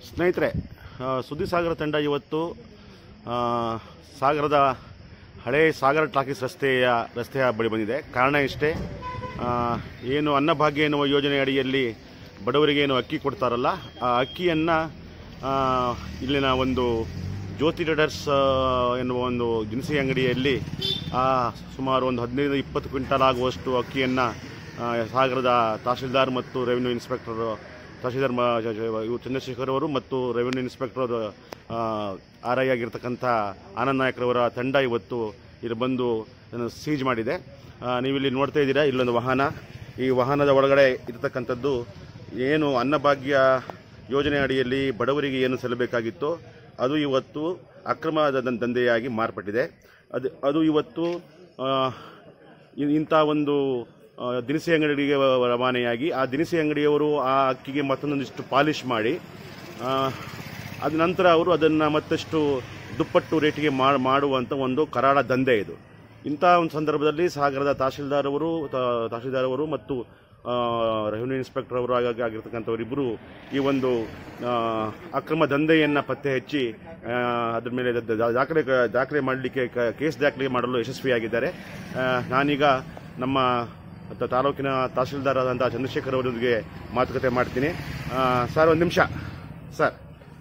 ಸ್ನೇಹಿತರೆ ಆ, ಸುದ್ದಿ ಸಾಗರ ತಂಡ ಇವತ್ತು ಆ, ಸಾಗರದ ಹಳೆ ಸಾಗರ ಟಾಕೀಸ್ ರಸ್ತೆಯ ರಸ್ತೆಯ ಬಳಿ ಬಂದಿದೆ ಕಾರಣ ಇಷ್ಟೇ ಆ, ಏನು ಅನ್ನಭಾಗ್ಯ ಎನ್ನುವ ಯೋಜನೆ ಅಡಿಯಲ್ಲಿ ಬಡವರಿಗೆ ಏನು ಅಕ್ಕಿ ಕೊಡ್ತಾರಲ್ಲ ಆ ಅಕ್ಕಿಯನ್ನು ಇಲ್ಲಿನ ಒಂದು ಜ್ಯೋತಿ ಟ್ರೇಡರ್ಸ್ ಆ, ಎನ್ನುವ ಒಂದು ದಿನಸಿ ಅಂಗಡಿಯಲ್ಲಿ ಆ, ಸುಮಾರು ಒಂದು ಹದಿನೈದು ಇಪ್ಪತ್ತು ಕ್ವಿಂಟಲ್ ಆಗುವಷ್ಟು ಅಕ್ಕಿಯನ್ನು ಸಾಗರದ ತಹಶೀಲ್ದಾರ್ ಮತ್ತು ರೆವಿನ್ಯೂ ಇನ್ಸ್ಪೆಕ್ಟರ್ ತಹಶೀಲ್ದಾರ್ ಮ- ಜ- ಜ- ಇವ್ರು ಚಂದ್ರಶೇಖರ್ ಅವರು ಮತ್ತು ರೆವಿನ್ಯೂ ಇನ್ಸ್ಪೆಕ್ಟರ್ ಆರ್ ಐ ಆಗಿರ್ತಕ್ಕಂಥ ಆನಂದ್ ನಾಯಕ್ರವರ ತಂಡ ಇವತ್ತು ಇಲ್ಲಿ ಬಂದು ಸೀಜ್ ಮಾಡಿದೆ ಆ, ನೀವಿಲ್ಲಿ ನೋಡ್ತಾ ಇದ್ದೀರಾ ಇಲ್ಲೊಂದು ವಾಹನ ಈ ವಾಹನದ ಒಳಗಡೆ ಇರತಕ್ಕಂಥದ್ದು ಏನು ಅನ್ನಭಾಗ್ಯ ಯೋಜನೆ ಅಡಿಯಲ್ಲಿ ಬಡವರಿಗೆ ಏನು ಸಲ್ಲಬೇಕಾಗಿತ್ತೋ ಅದು ಇವತ್ತು ಅಕ್ರಮದ ದಂ- ದಂಧೆಯಾಗಿ ಮಾರ್ಪಟ್ಟಿದೆ ಅದು ಅದು ಇವತ್ತು ಆ, ಇ- ಇಂಥ ಒಂದು ಆ, ದಿನಸಿ ಅಂಗಡಿಗೆ ವ- ರವಾನೆಯಾಗಿ ಆ ದಿನಸಿ ಅಂಗಡಿಯವರು ಆ ಅಕ್ಕಿಗೆ ಮತ್ತೊಂದಿಷ್ಟು ಪಾಲಿಷ್ ಮಾಡಿ ಆ, ಅದ ನಂತರ ಅವರು ಅದನ್ನು ಮತ್ತಷ್ಟು ದುಪ್ಪಟ್ಟು ರೇಟಿಗೆ ಮಾ ಮಾಡುವಂಥ ಒಂದು ಕರಾಳ ದಂಧೆ ಇದು ಇಂಥ ಒಂದು ಸಂದರ್ಭದಲ್ಲಿ ಸಾಗರದ ತಹಶೀಲ್ದಾರ್ ಅವರು ತ- ತಹಶೀಲ್ದಾರ್ ಅವರು ಮತ್ತು ಆ, ರೆವಿನ್ಯೂ ಇನ್ಸ್ಪೆಕ್ಟರ್ ಅವರು ಆಗಿ ಆಗಿರ್ತಕ್ಕಂಥವರಿಬ್ಬರು ಈ ಒಂದು ಆ, ಅಕ್ರಮ ದಂಧೆಯನ್ನು ಪತ್ತೆ ಹಚ್ಚಿ ಆ, ಅದ್ರ ಮೇಲೆ ದ- ದ- ದಾಖಲೆ ದಾಖಲೆ ಮಾಡಲಿಕ್ಕೆ ಕ- ಕೇಸ್ ದಾಖಲೆ ಮಾಡಲು ಯಶಸ್ವಿಯಾಗಿದ್ದಾರೆ ಆ, ನಾನೀಗ ನಮ್ಮ ತ- ತಾಲೂಕಿನ ತಹಶೀಲ್ದಾರ್ ಆದಂಥ ಚಂದ್ರಶೇಖರ್ ಅವರೊಂದಿಗೆ ಮಾತುಕತೆ ಮಾಡ್ತೀನಿ ಆ, ಸರ್ ಒಂದು ನಿಮಿಷ ಸರ್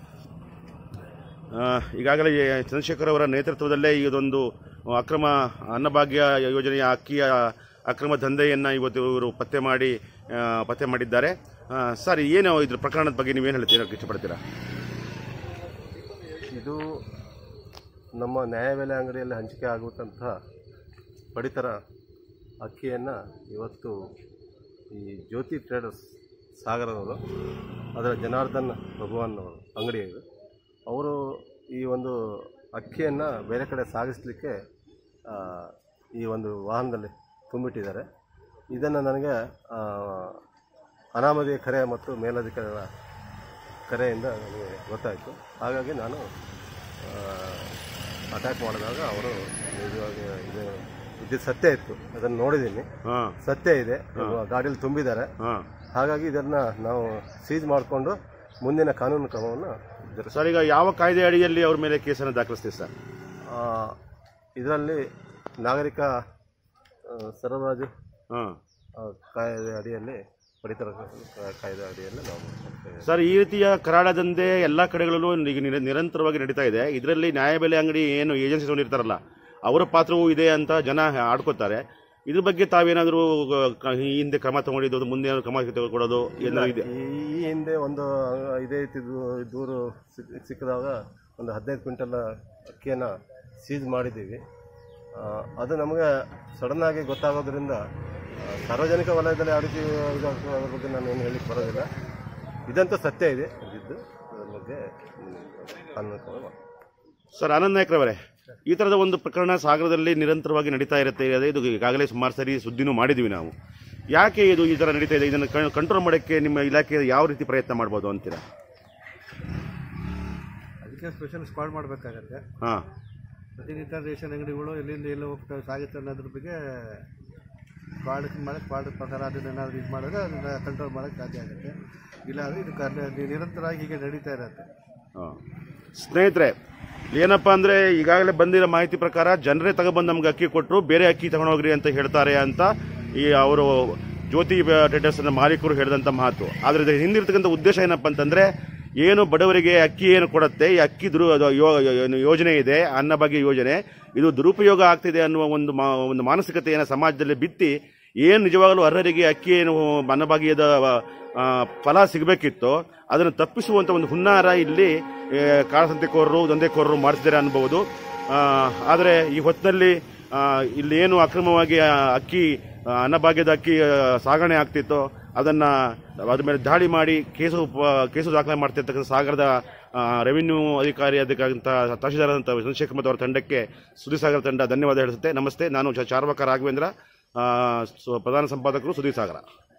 ಆ, ಈಗಾಗಲೇ ಈ ಚಂದ್ರಶೇಖರ್ ಅವರ ನೇತೃತ್ವದಲ್ಲೇ ಇದೊಂದು ಅಕ್ರಮ ಅನ್ನಭಾಗ್ಯ ಯೋಜನೆಯ ಅಕ್ಕಿಯ ಅಕ್ರಮ ದಂಧೆಯನ್ನು ಇವತ್ತು ಇವರು ಪತ್ತೆ ಮಾಡಿ ಆ, ಪತ್ತೆ ಮಾಡಿದ್ದಾರೆ ಆ, ಸರ್ ಏನು ಇದ್ರ ಪ್ರಕರಣದ ಬಗ್ಗೆ ನೀವೇನು ಹೇಳ್ತೀರಾ ಇಷ್ಟಪಡ್ತೀರಾ ಇದು ನಮ್ಮ ನ್ಯಾಯಬೆಲೆ ಅಂಗಡಿಯಲ್ಲಿ ಹಂಚಿಕೆ ಆಗುವಂತಹ ಪಡಿತರ ಅಕ್ಕಿಯನ್ನು ಇವತ್ತು ಈ ಜ್ಯೋತಿ ಟ್ರೇಡರ್ಸ್ ಸಾಗರದವರು ಅದರ ಜನಾರ್ದನ್ ಭಗವಾನ್ ಅವರು ಅಂಗಡಿ ಇದು ಅವರು ಈ ಒಂದು ಅಕ್ಕಿಯನ್ನು ಬೇರೆ ಕಡೆ ಸಾಗಿಸಲಿಕ್ಕೆ ಆ, ಈ ಒಂದು ವಾಹನದಲ್ಲಿ ತುಂಬಿಟ್ಟಿದ್ದಾರೆ ಇದನ್ನು ನನಗೆ ಆ, ಅನಾಮಧೇಯ ಕರೆ ಮತ್ತು ಮೇಲಧಿಕಾರಿಗಳ ಕರೆಯಿಂದ ನನಗೆ ಗೊತ್ತಾಯಿತು ಹಾಗಾಗಿ ನಾನು ಅಟ್ಯಾಕ್ ಮಾಡಿದಾಗ ಅವರು ನಿಜವಾಗಿ ಇದು ಇದು ಸತ್ಯ ಇತ್ತು ಅದನ್ನು ನೋಡಿದ್ದೀನಿ ಹಾಂ ಸತ್ಯ ಇದೆ ಗಾಡಿಯಲ್ಲಿ ತುಂಬಿದ್ದಾರೆ ಹಾಂ ಹಾಗಾಗಿ ಇದನ್ನು ನಾವು ಸೀಜ್ ಮಾಡಿಕೊಂಡು ಮುಂದಿನ ಕಾನೂನು ಕ್ರಮವನ್ನು ಜರುಗಿಸ ಸರ್ ಈಗ ಯಾವ ಕಾಯ್ದೆ ಅಡಿಯಲ್ಲಿ ಅವ್ರ ಮೇಲೆ ಕೇಸನ್ನು ದಾಖಲಿಸ್ತೀವಿ ಸರ್ ಇದರಲ್ಲಿ ನಾಗರಿಕ ಆ, ಸರಬರಾಜು ಹಾಂ ಆ, ಕಾಯ್ದೆ ಅಡಿಯಲ್ಲಿ ಪಡಿತರ ಕಾಯ್ದೆ ಅಡಿಯಲ್ಲಿ ನಾವು ಮಾಡ್ತೇವೆ. ಸರ್ ಈ ರೀತಿಯ ಕರಾಳ ದಂಧೆ ಎಲ್ಲ ಕಡೆಗಳಲ್ಲೂ ಈಗ ನಿರ- ನಿರಂತರವಾಗಿ ನಡೀತಾ ಇದೆ ಇದರಲ್ಲಿ ನ್ಯಾಯಬೆಲೆ ಅಂಗಡಿ ಏನು ಏಜೆನ್ಸಿ ಇರ್ತಾರಲ್ಲ ಅವರ ಪಾತ್ರವೂ ಇದೆ ಅಂತ ಜನ ಆಡ್ಕೋತಾರೆ ಇದ್ರ ಬಗ್ಗೆ ತಾವೇನಾದರೂ ಈ ಹಿಂದೆ ಕ್ರಮ ತಗೊಂಡಿದ್ದು ಮುಂದೆ ಏನಾದ್ರು ಕ್ರಮ ತೆಗೆದುಕೊಳ್ಳೋದು ಏನಾದ್ರು ಇದೆ ಈ ಈ ಹಿಂದೆ ಒಂದು ಇದೇ ರೀತಿ ದೂ- ದೂರು ಸಿಕ್- ಸಿಕ್ಕಿದಾಗ ಒಂದು ಹದಿನೈದು ಕ್ವಿಂಟಲ್ ಅಕ್ಕಿಯನ್ನು ಸೀಜ್ ಮಾಡಿದ್ದೀವಿ ಆ, ಅದು ನಮಗೆ ಸಡನ್ನಾಗಿ ಗೊತ್ತಾಗೋದ್ರಿಂದ ಆ, ಸಾರ್ವಜನಿಕ ವಲಯದಲ್ಲಿ ಯಾವ ರೀತಿ ಇದಾಗ್ತದೆ ಅದ್ರ ಬಗ್ಗೆ ನಾನು ಏನು ಹೇಳಿಕ್ಕೆ ಬರೋದಿಲ್ಲ ಇದಂತೂ ಸತ್ಯ ಇದೆ ಇದ್ದು ಅದ್ರ ಬಗ್ಗೆ ಹ್ಮ್, ಕಾನೂನು ಕ್ರಮ ಮಾಡ್ತೀವಿ. ಸರ್ ಆನಂದ್ ನಾಯ್ಕರವರೇ ಈ ಥರದ ಒಂದು ಪ್ರಕರಣ ಸಾಗರದಲ್ಲಿ ನಿರಂತರವಾಗಿ ನಡೀತಾ ಇರುತ್ತೆ ಅದೇ ಇದು ಈಗಾಗಲೇ ಸುಮಾರು ಸರಿ ಸುದ್ದಿನೂ ಮಾಡಿದ್ದೀವಿ ನಾವು ಯಾಕೆ ಇದು ಈ ಥರ ನಡೀತಾ ಇದೆ ಇದನ್ನು ಕಂಟ್ರೋಲ್ ಮಾಡೋಕ್ಕೆ ನಿಮ್ಮ ಇಲಾಖೆ ಯಾವ ರೀತಿ ಪ್ರಯತ್ನ ಮಾಡ್ಬೋದು ಅಂತೀರಾ ಅದಕ್ಕೆ ಸ್ಪೆಷಲ್ ಸ್ಕ್ವಾಡ್ ಮಾಡಬೇಕಾಗತ್ತೆ ಹಾಂ ಪ್ರತಿನಿತ್ಯ ರೇಷನ್ ಅಂಗಡಿಗಳು ಎಲ್ಲಿಂದ ಎಲ್ಲಿ ಹೋಗ್ತವೆ ಸಾಗುತ್ತೆ ಅನ್ನೋದ್ರ ಬಗ್ಗೆ ಸ್ಕ್ವಾಡ್ ಮಾಡಿ ಸ್ಕ್ವಾಡ್ ಪ್ರಕಾರ ಅದನ್ನ ಏನಾದ್ರು ಇದು ಮಾಡಿದ್ರೆ ಅದನ್ನ ಕಂಟ್ರೋಲ್ ಮಾಡೋಕ್ಕೆ ಸಾಧ್ಯ ಆಗುತ್ತೆ ಇಲ್ಲಾಂದರೆ ಇದು ಕರ್- ನಿರಂತರವಾಗಿ ಹೀಗೆ ನಡೀತಾ ಇರುತ್ತೆ ಹಾಂ. ಸ್ನೇಹಿತರೆ ಏನಪ್ಪ ಅಂದರೆ ಈಗಾಗಲೇ ಬಂದಿರೋ ಮಾಹಿತಿ ಪ್ರಕಾರ ಜನರೇ ತಗೊಬಂದು ನಮ್ಗೆ ಅಕ್ಕಿ ಕೊಟ್ಟರು ಬೇರೆ ಅಕ್ಕಿ ತಗೊಂಡೋಗ್ರಿ ಅಂತ ಹೇಳ್ತಾರೆ ಅಂತ ಈ ಅವರು ಜ್ಯೋತಿ ಟ್ರೇಡರ್ಸ್ನ ಮಾಲೀಕರು ಹೇಳಿದಂಥ ಮಾತು ಆದರೆ ಇದರ ಹಿಂದಿರ್ತಕ್ಕಂಥ ಉದ್ದೇಶ ಏನಪ್ಪ ಅಂತಂದರೆ ಏನು ಬಡವರಿಗೆ ಅಕ್ಕಿ ಏನು ಕೊಡುತ್ತೆ ಈ ಅಕ್ಕಿ ದುರು ಅದು ಯೋ- ಏನು ಯೋಜನೆ ಇದೆ ಅನ್ನಭಾಗ್ಯ ಯೋಜನೆ ಇದು ದುರುಪಯೋಗ ಆಗ್ತಿದೆ ಅನ್ನುವ ಒಂದು ಮಾ ಒಂದು ಮಾನಸಿಕತೆಯನ್ನು ಸಮಾಜದಲ್ಲಿ ಬಿತ್ತಿ ಏನು ನಿಜವಾಗಲೂ ಅರ್ಹರಿಗೆ ಅಕ್ಕಿ ಏನು ಅನ್ನಭಾಗ್ಯದ ಆ, ಫಲ ಸಿಗಬೇಕಿತ್ತು ಅದನ್ನು ತಪ್ಪಿಸುವಂಥ ಒಂದು ಹುನ್ನಾರ ಇಲ್ಲಿ ಏ, ಕಾಳಸಂತೆಕೋರರು ದಂಧೆಕೋರರು ಮಾಡ್ತಿದ್ದಾರೆ ಅನ್ಬೋದು ಆದರೆ ಈ ಹೊತ್ತಿನಲ್ಲಿ ಆ, ಇಲ್ಲಿ ಏನು ಅಕ್ರಮವಾಗಿ ಆ, ಅಕ್ಕಿ ಆ, ಅನ್ನಭಾಗ್ಯದ ಅಕ್ಕಿ ಆ, ಸಾಗಣೆ ಆಗ್ತಿತ್ತೋ ಅದನ್ನು ಅದ್ರ ಮೇಲೆ ದಾಳಿ ಮಾಡಿ ಕೇಸು ಪ- ಕೇಸು ದಾಖಲೆ ಮಾಡ್ತಿರ್ತಕ್ಕಂಥ ಸಾಗರದ ಆ, ರೆವಿನ್ಯೂ ಅಧಿಕಾರಿ ಅದಕ್ಕಂತ ತಹಶೀಲ್ದಾರ್ ಅಂತ ಚಂದ್ರಶೇಖರ್ ಮತ್ತು ಅವರ ತಂಡಕ್ಕೆ ಸುದ್ದಿಸಾಗರ ತಂಡ ಧನ್ಯವಾದ ಹೇಳಿಸುತ್ತೆ ನಮಸ್ತೆ ನಾನು ಚ- ಚಾರ್ವಕ ರಾಘವೇಂದ್ರ ಆ, ಸೊ- ಪ್ರಧಾನ ಸಂಪಾದಕರು ಸುದ್ದಿಸಾಗರ